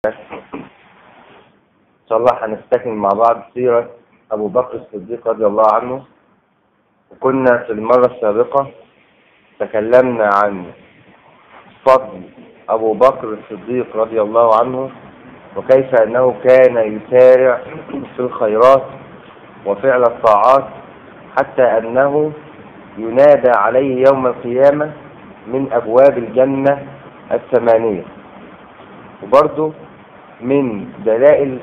إن شاء الله هنستكمل مع بعض سيرة أبو بكر الصديق رضي الله عنه وكنا في المرة السابقة تكلمنا عن فضل أبو بكر الصديق رضي الله عنه وكيف أنه كان يسارع في الخيرات وفعل الطاعات حتى أنه ينادى عليه يوم القيامة من أبواب الجنة الثمانية وبرضه من دلائل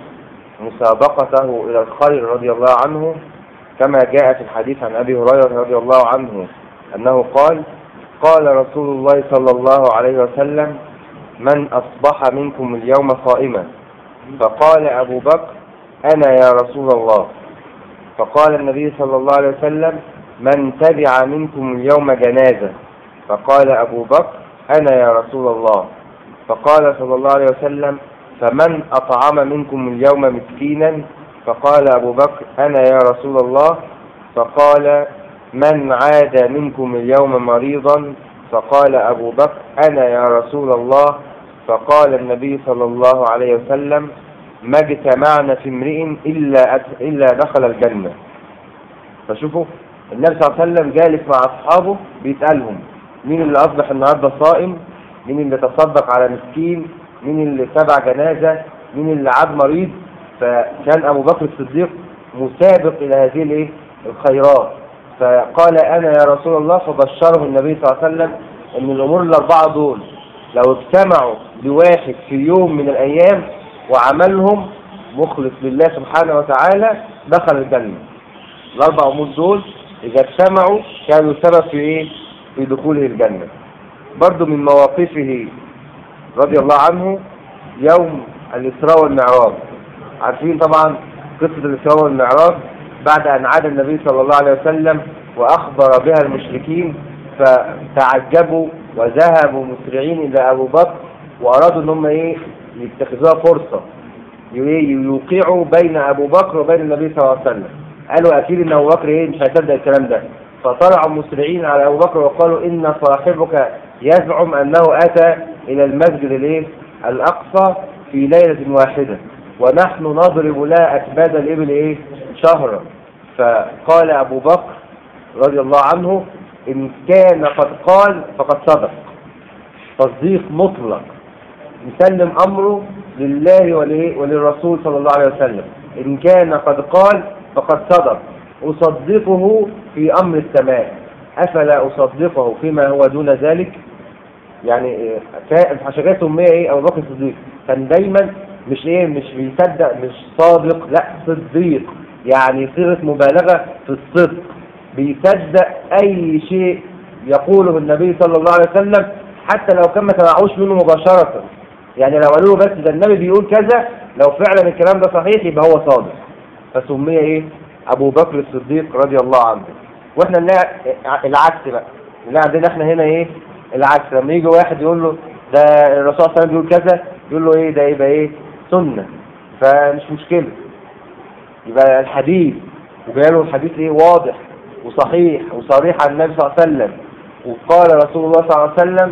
مسابقته إلى الخير رضي الله عنه كما جاء في الحديث عن أبي هريرة رضي الله عنه أنه قال قال رسول الله صلى الله عليه وسلم من أصبح منكم اليوم صائما فقال أبو بكر أنا يا رسول الله فقال النبي صلى الله عليه وسلم من تبع منكم اليوم جنازة فقال أبو بكر أنا يا رسول الله فقال صلى الله عليه وسلم فمن أطعم منكم اليوم مسكينا فقال أبو بكر أنا يا رسول الله فقال من عاد منكم اليوم مريضا فقال أبو بكر أنا يا رسول الله فقال النبي صلى الله عليه وسلم ما اجتمعنا في امرئ إلا, أت... إلا دخل الجنة فشوفوا النبي صلى الله عليه وسلم جالس مع أصحابه بيسألهم مين اللي أصبح النهاردة صائم مين اللي تصدق على مسكين مين اللي تبع جنازة مين اللي عاد مريض فكان أبو بكر الصديق مسابق إلى هذه الايه الخيرات فقال أنا يا رسول الله فبشره النبي صلى الله عليه وسلم أن الأمور الأربعة دول لو اجتمعوا لواحد في يوم من الأيام وعملهم مخلص لله سبحانه وتعالى دخل الجنة الأربع أمور دول إذا اجتمعوا كانوا سبب في إيه؟ في دخوله الجنة برضو من مواقفه رضي الله عنه يوم الإسراء والمعراج عارفين طبعا قصة الإسراء والمعراج بعد أن عاد النبي صلى الله عليه وسلم وأخبر بها المشركين فتعجبوا وذهبوا مسرعين إلى أبو بكر وأرادوا أن هم إيه يتخذوها فرصة يوقعوا بين أبو بكر وبين النبي صلى الله عليه وسلم قالوا أكيد أن أبو بكر إيه مش هيصدق الكلام ده فطلعوا مسرعين على أبو بكر وقالوا إن صاحبك يزعم أنه أتى إلى المسجد الإيه الأقصى في ليلة واحدة ونحن نضرب لها أكباد الإبل إيه شهرا فقال أبو بكر رضي الله عنه إن كان قد قال فقد صدق تصديق مطلق يسلم أمره لله وللرسول صلى الله عليه وسلم إن كان قد قال فقد صدق أصدقه في أمر السماء أفلا أصدقه فيما هو دون ذلك يعني عشان كده سمي ايه ابو بكر الصديق كان دايما مش ايه مش بيصدق مش صادق لا صديق يعني صيغه مبالغه في الصدق بيصدق اي شيء يقوله النبي صلى الله عليه وسلم حتى لو كان ما سمعوش منه مباشره يعني لو قالوا له بس ده النبي بيقول كذا لو فعلا الكلام ده صحيح يبقى هو صادق فسمي ايه ابو بكر الصديق رضي الله عنه واحنا نلاقي العكس بقى نلاقي عندنا احنا هنا ايه العكس لما يجي واحد يقول له ده الرسول صلى الله عليه وسلم بيقول كذا يقول له ايه ده يبقى ايه سنه فمش مشكله يبقى الحديث وجاي له الحديث ايه واضح وصحيح وصريح عن النبي صلى الله عليه وسلم وقال رسول الله صلى الله عليه وسلم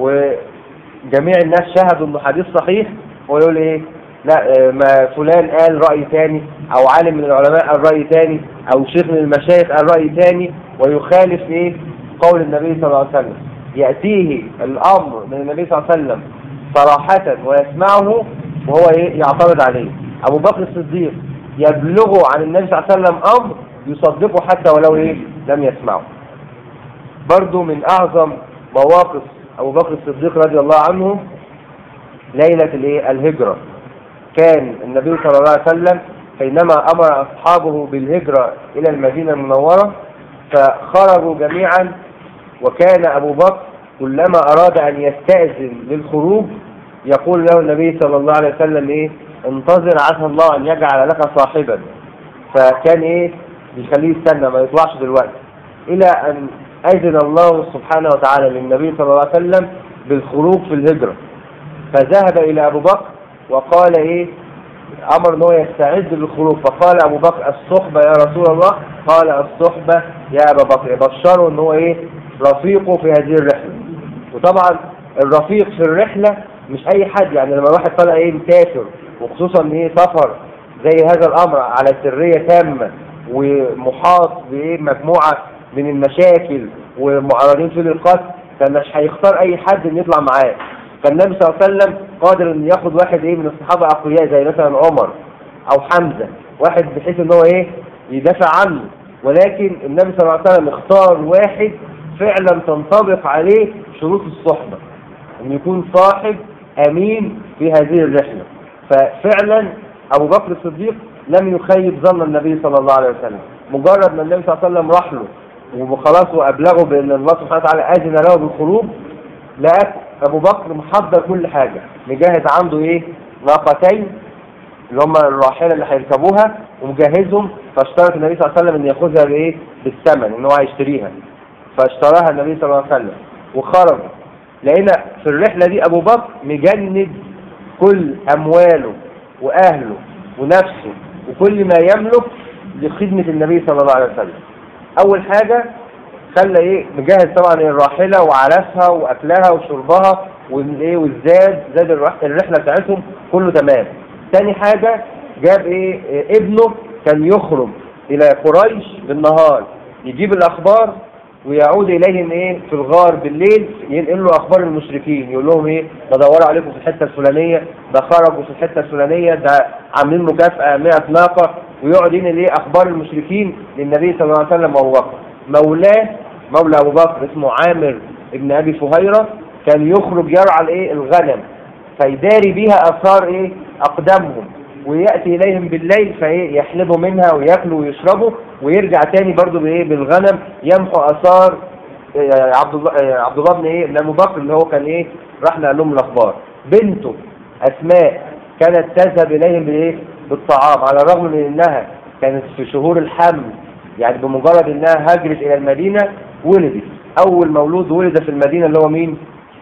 وجميع الناس شهدوا انه حديث صحيح هو يقول ايه لا ما فلان قال رأي تاني او عالم من العلماء قال رأي تاني او شيخ من المشايخ قال رأي تاني ويخالف ايه قول النبي صلى الله عليه وسلم يأتيه الأمر من النبي صلى الله عليه وسلم صراحة ويسمعه وهو يعترض عليه أبو بكر الصديق يبلغه عن النبي صلى الله عليه وسلم أمر يصدقه حتى ولو إيه لم يسمعه برضو من أعظم مواقف أبو بكر الصديق رضي الله عنه ليلة الإيه الهجرة كان النبي صلى الله عليه وسلم حينما أمر أصحابه بالهجرة إلى المدينة المنورة فخرجوا جميعا وكان أبو بكر كلما أراد أن يستأذن للخروج يقول له النبي صلى الله عليه وسلم إيه انتظر عسى الله أن يجعل لك صاحبا فكان إيه بيخليه يستنى ما يطلعش دلوقتي إلى أن أذن الله سبحانه وتعالى للنبي صلى الله عليه وسلم بالخروج في الهجرة فذهب إلى أبو بكر وقال إيه أمر أنه يستعد للخروج فقال أبو بكر الصحبة يا رسول الله قال الصحبة يا أبا بكر بشره أنه إيه رفيقه في هذه الرحلة وطبعا الرفيق في الرحلة مش اي حد يعني لما واحد طالع ايه مسافر وخصوصا ان ايه سفر زي هذا الامر على سريه تامه ومحاط بايه مجموعه من المشاكل ومعرضين فيه للقتل فمش هيختار اي حد ان يطلع معاه فالنبي صلى الله عليه وسلم قادر ان ياخد واحد ايه من الصحابه اقوياء زي مثلا عمر او حمزه واحد بحيث ان هو ايه يدافع عنه ولكن النبي صلى الله عليه وسلم اختار واحد فعلا تنطبق عليه شروط الصحبه ان يكون صاحب امين في هذه الرحله ففعلا ابو بكر الصديق لم يخيب ظن النبي صلى الله عليه وسلم مجرد ما النبي صلى الله عليه وسلم راح له وخلاص وابلغه بان الله سبحانه وتعالى اذن له بالخروج لقى ابو بكر محضر كل حاجه مجهز عنده ايه ناقتين اللي هم الراحله اللي هيركبوها ومجهزهم فاشترط النبي صلى الله عليه وسلم ان ياخذها بايه بالثمن ان هو هيشتريها فاشتراها النبي صلى الله عليه وسلم وخرج لقينا في الرحله دي ابو بكر مجند كل امواله واهله ونفسه وكل ما يملك لخدمه النبي صلى الله عليه وسلم اول حاجه خلى ايه مجهز طبعا الراحله وعلفها واكلها وشربها والايه والزاد زاد الرح- الرحله بتاعتهم كله تمام تاني حاجه جاب ايه إيه ابنه كان يخرج الى قريش بالنهار يجيب الاخبار ويعود اليهم ايه في الغار بالليل ينقل له اخبار المشركين يقول لهم ايه ده دوروا عليكم في الحته الفلانيه ده خرجوا في الحته الفلانيه ده عاملين مكافاه 100 ناقه ويقعد ينقل ايه اخبار المشركين للنبي صلى الله عليه وسلم وابو بكر مولاه مولى ابو بكر اسمه عامر ابن ابي فهيره كان يخرج يرعى الايه الغنم فيداري بيها اثار ايه اقدامهم وياتي اليهم بالليل فايه يحلبوا منها وياكلوا ويشربوا ويرجع تاني برضو بايه بالغنم يمحو اثار إيه، عبد الله إيه، عبد الله بن ايه بن ابو بكر اللي هو كان ايه راح نقل لهم الاخبار بنته اسماء كانت تذهب اليهم بايه بالطعام على الرغم من انها كانت في شهور الحمل يعني بمجرد انها هاجرت الى المدينه ولدت اول مولود ولد في المدينه اللي هو مين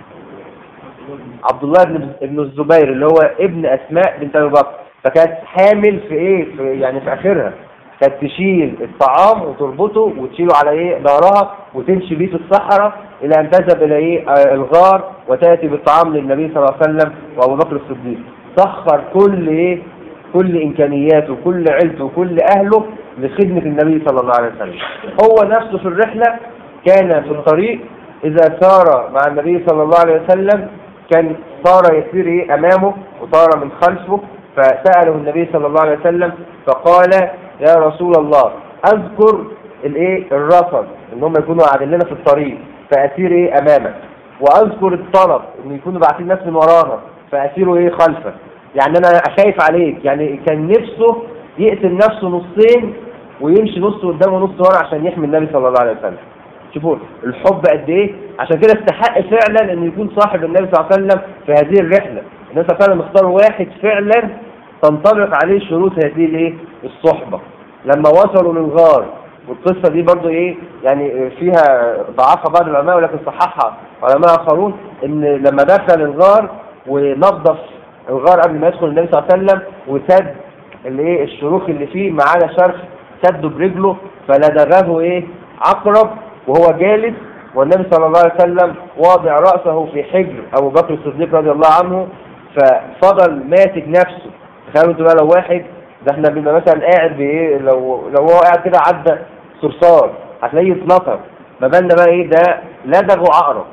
عبد الله بن ابن الزبير اللي هو ابن اسماء بنت ابي بكر فكانت حامل في ايه في يعني في اخرها كانت تشيل الطعام وتربطه وتشيله على ايه ظهرها وتمشي بيه في الصحراء الى ان تذهب الى ايه آه، الغار وتاتي بالطعام للنبي صلى الله عليه وسلم وابو بكر الصديق سخر كل ايه كل امكانياته وكل عيلته وكل اهله لخدمه النبي صلى الله عليه وسلم هو نفسه في الرحله كان في الطريق اذا سار مع النبي صلى الله عليه وسلم كان صار يسير ايه امامه وصار من خلفه فساله النبي صلى الله عليه وسلم فقال يا رسول الله اذكر الايه الرصد ان هم يكونوا قاعدين لنا في الطريق فاسير ايه امامك واذكر الطلب ان يكونوا باعتين ناس من ورانا فاسيروا ايه خلفك يعني انا خايف عليك يعني كان نفسه يقتل نفسه نصين ويمشي نص قدام ونص ورا عشان يحمي النبي صلى الله عليه وسلم شوفوا الحب قد ايه عشان كده استحق فعلا انه يكون صاحب النبي صلى الله عليه وسلم في هذه الرحله النبي صلى الله عليه وسلم اختار واحد فعلا تنطبق عليه شروط هذه الايه الصحبه لما وصلوا للغار والقصه دي برضو ايه يعني فيها ضعفها بعض العلماء ولكن صححها علماء اخرون ان لما دخل الغار ونظف الغار قبل ما يدخل النبي صلى الله عليه وسلم وسد الايه الشروخ اللي فيه ما عدا شرخ سده برجله فلدغه ايه عقرب وهو جالس والنبي صلى الله عليه وسلم واضع رأسه في حجر أبو بكر الصديق رضي الله عنه ففضل ماسك نفسه تخيلوا انتوا بقى لو واحد ده احنا بنبقى مثلا قاعد بايه لو لو هو قاعد كده عدى صرصار هتلاقيه اتنطر ما بالنا بقى ايه ده لدغ وعقرب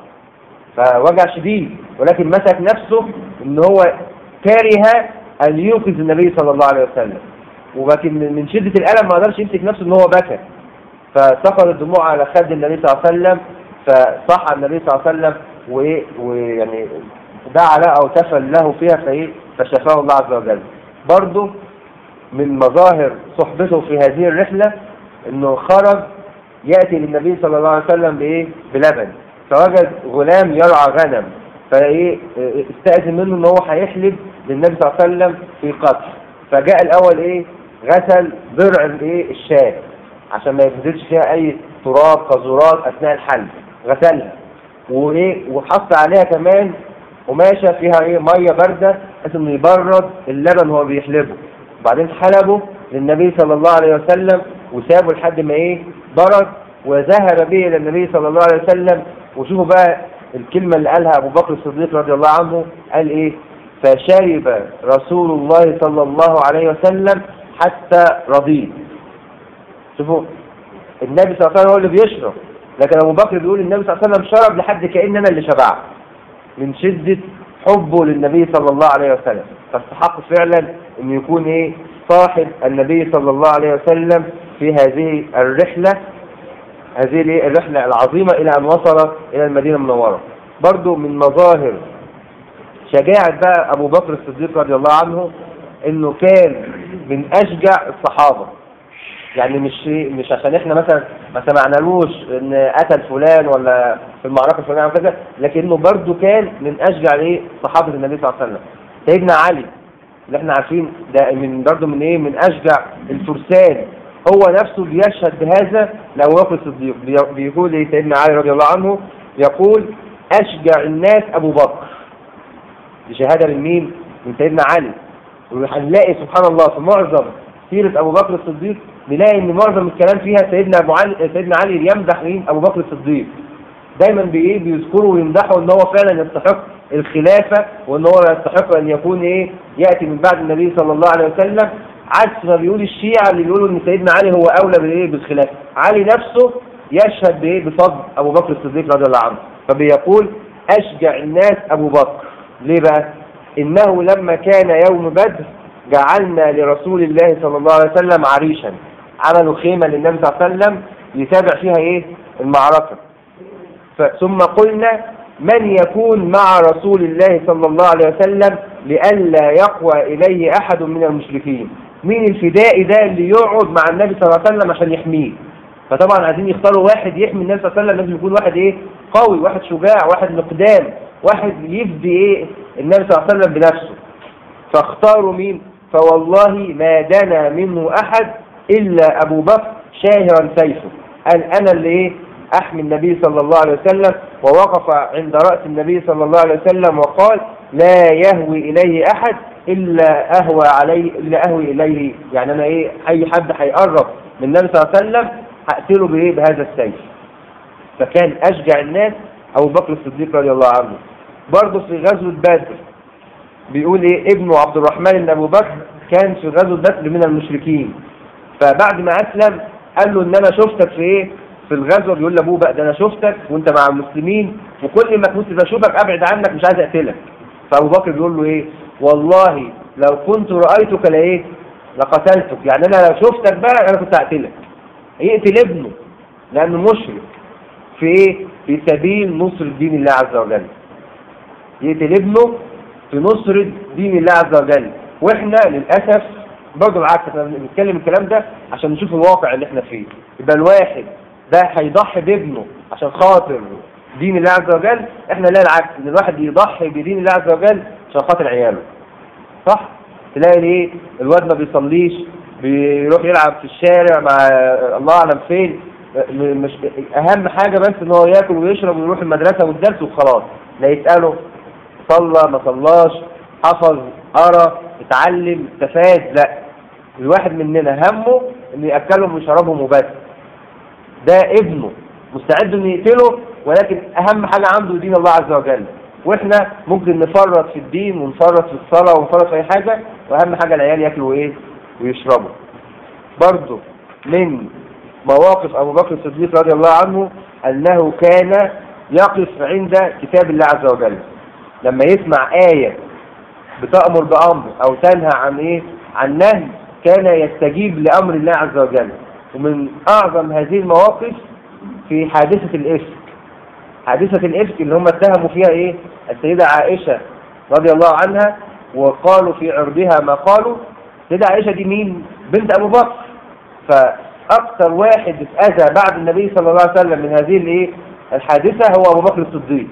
فوجع شديد ولكن مسك نفسه ان هو كاره ان يوقظ النبي صلى الله عليه وسلم ولكن من شدة الألم ما قدرش يمسك نفسه ان هو بكى فسقط الدموع على خد النبي صلى الله عليه وسلم فصح النبي صلى الله عليه وسلم وايه ويعني دعا له او تفل له فيها فايه فشفاه الله عز وجل برضه من مظاهر صحبته في هذه الرحلة انه خرج يأتي للنبي صلى الله عليه وسلم بايه بلبن فوجد غلام يرعى غنم فايه استأذن منه ان هو هيحلب للنبي صلى الله عليه وسلم في قطر فجاء الاول ايه غسل ضرع الايه الشاة عشان ما ينزلش فيها اي تراب قذورات اثناء الحلب غسلها وايه وحط عليها كمان قماشه فيها ايه ميه بارده بحيث انه يبرد اللبن وهو بيحلبه وبعدين حلبه للنبي صلى الله عليه وسلم وسابه لحد ما ايه برد وذهب به الى النبي صلى الله عليه وسلم وشوفوا بقى الكلمة اللي قالها أبو بكر الصديق رضي الله عنه قال إيه فشرب رسول الله صلى الله عليه وسلم حتى رضيت شوفوا النبي صلى الله عليه وسلم هو اللي بيشرب لكن أبو بكر بيقول النبي صلى الله عليه وسلم شرب لحد كأن أنا اللي شبعت من شدة حبه للنبي صلى الله عليه وسلم فاستحق فعلا أن يكون إيه صاحب النبي صلى الله عليه وسلم في هذه الرحلة هذه الإيه؟ الرحلة العظيمة إلى أن وصل إلى المدينة المنورة برضو من مظاهر شجاعة بقى أبو بكر الصديق رضي الله عنه إنه كان من أشجع الصحابة يعني مش مش عشان احنا مثلا ما سمعنالوش ان قتل فلان ولا في المعركه الفلانيه وكذا لكنه برضه كان من اشجع ايه صحابه النبي صلى الله عليه وسلم سيدنا علي اللي احنا عارفين ده من برضه من ايه من اشجع الفرسان هو نفسه بيشهد بهذا لابو بكر الصديق بي- بيقول ايه سيدنا علي رضي الله عنه يقول اشجع الناس ابو بكر دي شهاده من مين؟ من سيدنا علي وهنلاقي سبحان الله في معظم سيرة أبو بكر الصديق نلاقي إن معظم الكلام فيها سيدنا أبو علي سيدنا علي يمدح مين؟ أبو بكر الصديق. دايما بإيه بيذكروا ويمدحوا إن هو فعلا يستحق الخلافة وإن هو يستحق أن يكون إيه يأتي من بعد النبي صلى الله عليه وسلم عكس ما بيقول الشيعة اللي بيقولوا إن سيدنا علي هو أولى بالإيه بالخلافة. علي نفسه يشهد بإيه بفضل أبو بكر الصديق رضي الله عنه فبيقول أشجع الناس أبو بكر. ليه بقى؟ إنه لما كان يوم بدر جعلنا لرسول الله صلى الله عليه وسلم عريشا عملوا خيمة للنبي صلى الله عليه وسلم يتابع فيها ايه المعركة ف- ثم قلنا من يكون مع رسول الله صلى الله عليه وسلم لئلا يقوى إليه أحد من المشركين مين الفدائي ده اللي يقعد مع النبي صلى الله عليه وسلم عشان يحميه فطبعا عايزين يختاروا واحد يحمي النبي صلى الله عليه وسلم لازم يكون واحد ايه قوي واحد شجاع واحد مقدام واحد يفدي ايه النبي صلى الله عليه وسلم بنفسه فاختاروا مين فوالله ما دنا منه أحد إلا أبو بكر شاهرا سيفه قال أنا اللي إيه أحمي النبي صلى الله عليه وسلم ووقف عند رأس النبي صلى الله عليه وسلم وقال لا يهوي إليه أحد إلا أهوى عليه إلا أهوي إليه يعني أنا إيه أي حد هيقرب من النبي صلى الله عليه وسلم هقتله بإيه بهذا السيف فكان أشجع الناس أبو بكر الصديق رضي الله عنه برضه في غزوة بدر بيقول ايه ابنه عبد الرحمن بن ابو بكر كان في غزوه بدر من المشركين فبعد ما اسلم قال له ان انا شفتك في ايه في الغزوه بيقول لابوه بقى ده انا شفتك وانت مع المسلمين وكل ما كنت بشوفك ابعد عنك مش عايز اقتلك فابو بكر بيقول له ايه والله لو كنت رايتك لايه لقتلتك يعني انا لو شفتك بقى انا كنت هقتلك يقتل ابنه لانه مشرك في ايه في سبيل نصر دين الله عز وجل يقتل ابنه في نصرة دين الله عز وجل واحنا للأسف برضه العكس احنا بنتكلم الكلام ده عشان نشوف الواقع اللي احنا فيه يبقى الواحد ده هيضحي بابنه عشان خاطر دين الله عز وجل احنا لا العكس ان الواحد يضحي بدين الله عز وجل عشان خاطر عياله صح تلاقي ايه الواد ما بيصليش بيروح يلعب في الشارع مع الله اعلم فين م- مش اهم حاجه بس ان هو ياكل ويشرب ويروح المدرسه والدرس وخلاص لا يساله صلى ما صلاش حفظ قرا اتعلم استفاد لا الواحد مننا همه انه ياكلهم ويشربهم وبس ده ابنه مستعد انه يقتله ولكن اهم حاجه عنده دين الله عز وجل واحنا ممكن نفرط في الدين ونفرط في الصلاه ونفرط في اي حاجه واهم حاجه العيال ياكلوا ايه ويشربوا برضه من مواقف ابو بكر الصديق رضي الله عنه انه كان يقف عند كتاب الله عز وجل لما يسمع آية بتأمر بأمر أو تنهى عن إيه؟ عن نهي كان يستجيب لأمر الله عز وجل ومن أعظم هذه المواقف في حادثة الإفك حادثة الإفك اللي هم اتهموا فيها إيه؟ السيدة عائشة رضي الله عنها وقالوا في عرضها ما قالوا السيدة عائشة دي مين؟ بنت أبو بكر فأكثر واحد اتأذى بعد النبي صلى الله عليه وسلم من هذه الإيه؟ الحادثة هو أبو بكر الصديق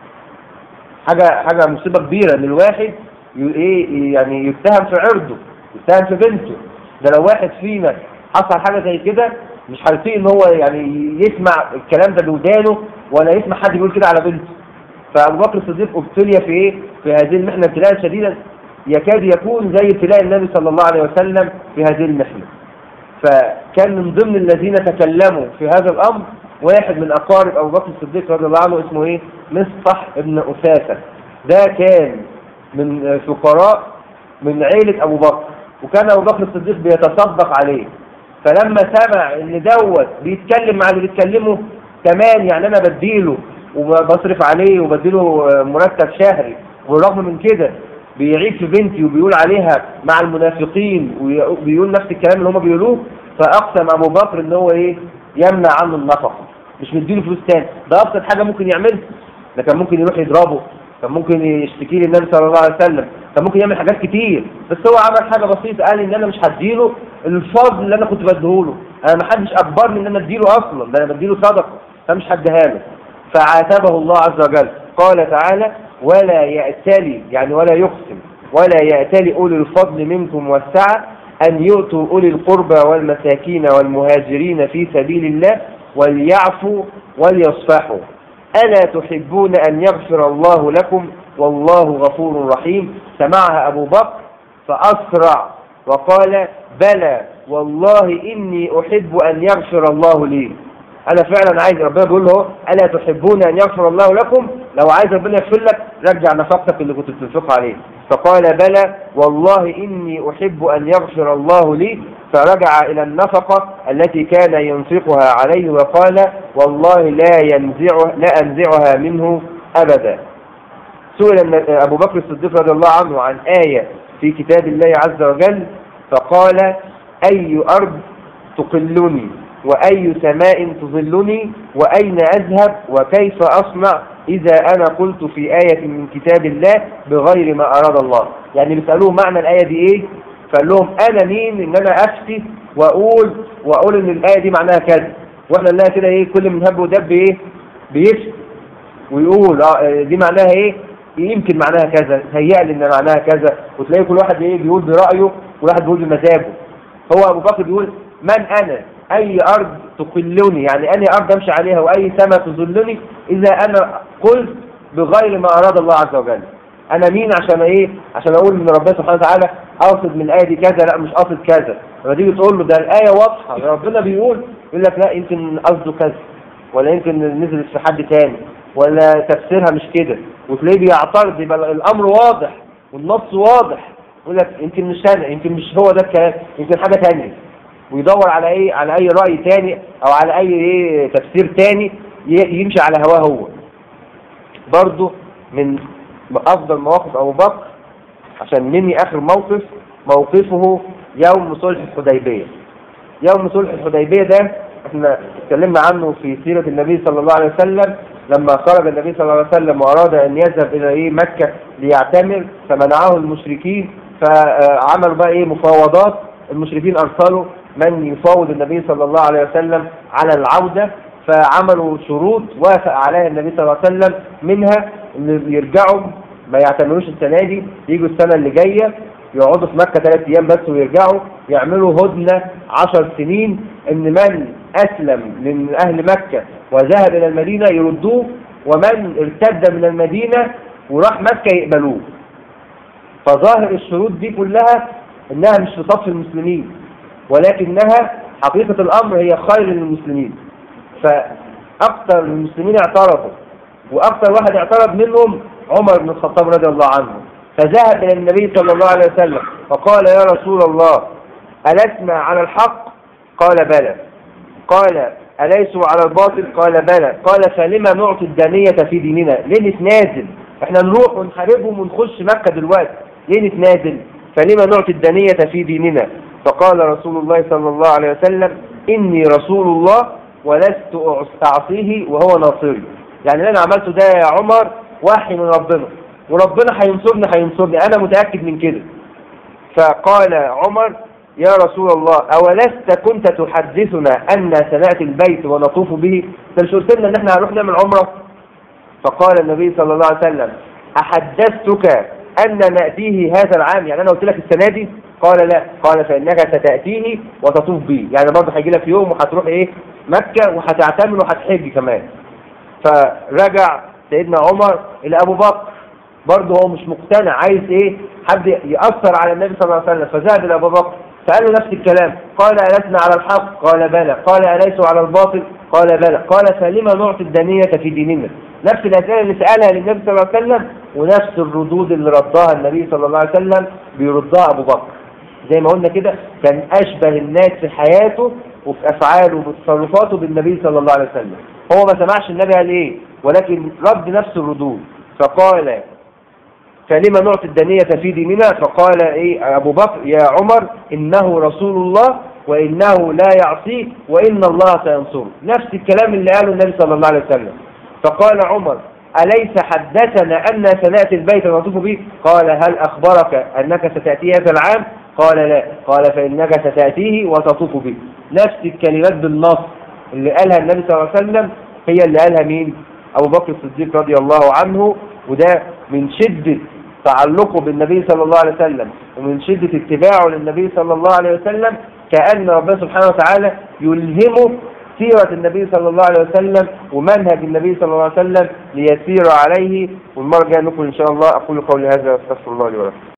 حاجة حاجة مصيبة كبيرة ان الواحد ي- ايه يعني يتهم في عرضه يتهم في بنته ده لو واحد فينا حصل حاجة زي كده مش هيطيق ان هو يعني يسمع الكلام ده بودانه ولا يسمع حد يقول كده على بنته فابو بكر الصديق ابتلي في ايه في هذه المحنة ابتلاء شديدا يكاد يكون زي ابتلاء النبي صلى الله عليه وسلم في هذه المحنة فكان من ضمن الذين تكلموا في هذا الامر واحد من اقارب ابو بكر الصديق رضي الله عنه اسمه ايه مصطح ابن اساسه ده كان من فقراء من عيلة ابو بكر وكان ابو بكر الصديق بيتصدق عليه فلما سمع ان دوت بيتكلم مع اللي بيتكلمه كمان يعني انا بديله وبصرف عليه وبديله مرتب شهري والرغم من كده بيعيب في بنتي وبيقول عليها مع المنافقين وبيقول نفس الكلام اللي هم بيقولوه فاقسم ابو بكر ان هو ايه يمنع عنه النفقه مش مديله فلوس تاني ده ابسط حاجه ممكن يعملها ده كان ممكن يروح يضربه كان ممكن يشتكي للنبي صلى الله عليه وسلم كان ممكن يعمل حاجات كتير بس هو عمل حاجه بسيطه قال ان انا مش هديله الفضل اللي انا كنت بديهوله انا ما حدش اجبرني ان انا اديله اصلا ده انا بديله صدقه فمش هديها له فعاتبه الله عز وجل قال تعالى ولا يأتلي يعني ولا يقسم ولا يأتلي أولي الفضل منكم والسعة أن يؤتوا أولي القربى والمساكين والمهاجرين في سبيل الله وليعفوا وليصفحوا ألا تحبون أن يغفر الله لكم والله غفور رحيم سمعها أبو بكر فأسرع وقال بلى والله إني أحب أن يغفر الله لي أنا فعلا عايز ربنا بيقول له ألا تحبون أن يغفر الله لكم لو عايز ربنا يغفر لك رجع نفقتك اللي كنت بتنفقها عليه فقال بلى والله إني أحب أن يغفر الله لي فرجع إلى النفقة التي كان ينفقها عليه وقال والله لا ينزعها لا أنزعها منه أبدا سئل أبو بكر الصديق رضي الله عنه عن آية في كتاب الله عز وجل فقال أي أرض تقلني وأي سماء تظلني وأين أذهب وكيف أصنع إذا أنا قلت في آية من كتاب الله بغير ما أراد الله يعني بيسألوه معنى الآية دي إيه فقال لهم أنا مين إن أنا أفتي وأقول وأقول إن الآية دي معناها كذا وإحنا نلاقي كده إيه كل من هب ودب إيه بيفتي ويقول آه دي معناها إيه يمكن معناها كذا هيألي إن معناها كذا وتلاقي كل واحد إيه بيقول برأيه وواحد بيقول بمزاجه هو أبو بكر بيقول من أنا أي أرض تقلني يعني أي أرض أمشي عليها وأي سماء تظلني إذا أنا قلت بغير ما أراد الله عز وجل أنا مين عشان إيه عشان أقول من ربنا سبحانه وتعالى أقصد من الآية دي كذا لا مش قصد كذا لما تيجي تقول له ده الآية واضحة ربنا بيقول يقول لك لا يمكن قصده كذا ولا يمكن نزلت في حد تاني ولا تفسيرها مش كده وتلاقيه بيعترض يبقى الأمر واضح والنص واضح يقول لك يمكن مش هذا يمكن مش هو ده الكلام يمكن حاجة تانية ويدور على ايه على اي رأي تاني او على اي ايه تفسير تاني يمشي على هواه هو برضه من افضل مواقف ابو بكر عشان ننهي اخر موقف موقفه يوم صلح الحديبية يوم صلح الحديبية ده احنا اتكلمنا عنه في سيرة النبي صلى الله عليه وسلم لما خرج النبي صلى الله عليه وسلم واراد ان يذهب الى ايه مكة ليعتمر فمنعه المشركين فعملوا بقى ايه مفاوضات المشركين ارسلوا من يفاوض النبي صلى الله عليه وسلم على العودة فعملوا شروط وافق عليها النبي صلى الله عليه وسلم منها ان يرجعوا ما يعتمروش السنة دي يجوا السنة اللي جاية يقعدوا في مكة ثلاث ايام بس ويرجعوا يعملوا هدنة عشر سنين ان من اسلم من اهل مكة وذهب الى المدينة يردوه ومن ارتد من المدينة وراح مكة يقبلوه فظاهر الشروط دي كلها انها مش في صف المسلمين ولكنها حقيقة الأمر هي خير للمسلمين فأكثر المسلمين اعترضوا وأكثر واحد اعترض منهم عمر بن الخطاب رضي الله عنه فذهب إلى النبي صلى الله عليه وسلم فقال يا رسول الله ألسنا على الحق قال بلى قال أليسوا على الباطل قال بلى قال فلما نعطي الدانية في ديننا ليه نتنازل احنا نروح ونحاربهم ونخش مكة دلوقتي ليه نتنازل فلما نعطي الدانية في ديننا فقال رسول الله صلى الله عليه وسلم إني رسول الله ولست أعصيه وهو ناصري يعني اللي أنا عملته ده يا عمر وحي من ربنا وربنا هينصرني هينصرني أنا متأكد من كده فقال عمر يا رسول الله أولست كنت تحدثنا أن سنأتي البيت ونطوف به انت مش قلت لنا ان احنا هنروح نعمل عمرة فقال النبي صلى الله عليه وسلم أحدثتك أن نأتيه هذا العام يعني أنا قلت لك السنة دي قال لا قال فإنك ستأتيه وتطوف به يعني برضه هيجي لك يوم وهتروح إيه مكة وهتعتمر وهتحج كمان فرجع سيدنا عمر إلى أبو بكر برضه هو مش مقتنع عايز إيه حد يأثر على النبي صلى الله عليه وسلم فذهب إلى أبو بكر فقالوا نفس الكلام قال ألسنا على الحق قال بلى قال أليسوا على الباطل قال بلى قال فلما نعطي الدنية في ديننا نفس الأسئلة اللي سألها للنبي صلى الله عليه وسلم ونفس الردود اللي ردها النبي صلى الله عليه وسلم بيردها أبو بكر زي ما قلنا كده كان أشبه الناس في حياته وفي أفعاله وفي تصرفاته بالنبي صلى الله عليه وسلم هو ما سمعش النبي قال إيه ولكن رد نفس الردود فقال فلما نعطي الدنية في ديننا فقال إيه أبو بكر يا عمر إنه رسول الله وإنه لا يعصيه وإن الله سينصره نفس الكلام اللي قاله النبي صلى الله عليه وسلم فقال عمر أليس حدثنا أن سنأتي البيت ونطوف به قال هل أخبرك أنك ستأتيه هذا العام قال لا قال فإنك ستأتيه وتطوف به نفس الكلمات بالنص اللي قالها النبي صلى الله عليه وسلم هي اللي قالها مين أبو بكر الصديق رضي الله عنه وده من شدة تعلقه بالنبي صلى الله عليه وسلم ومن شدة اتباعه للنبي صلى الله عليه وسلم كأن ربنا سبحانه وتعالى يلهمه سيرة النبي صلى الله عليه وسلم ومنهج النبي صلى الله عليه وسلم ليسير عليه والمرة الجاية نكمل إن شاء الله أقول قولي هذا واستغفر الله لي ولكم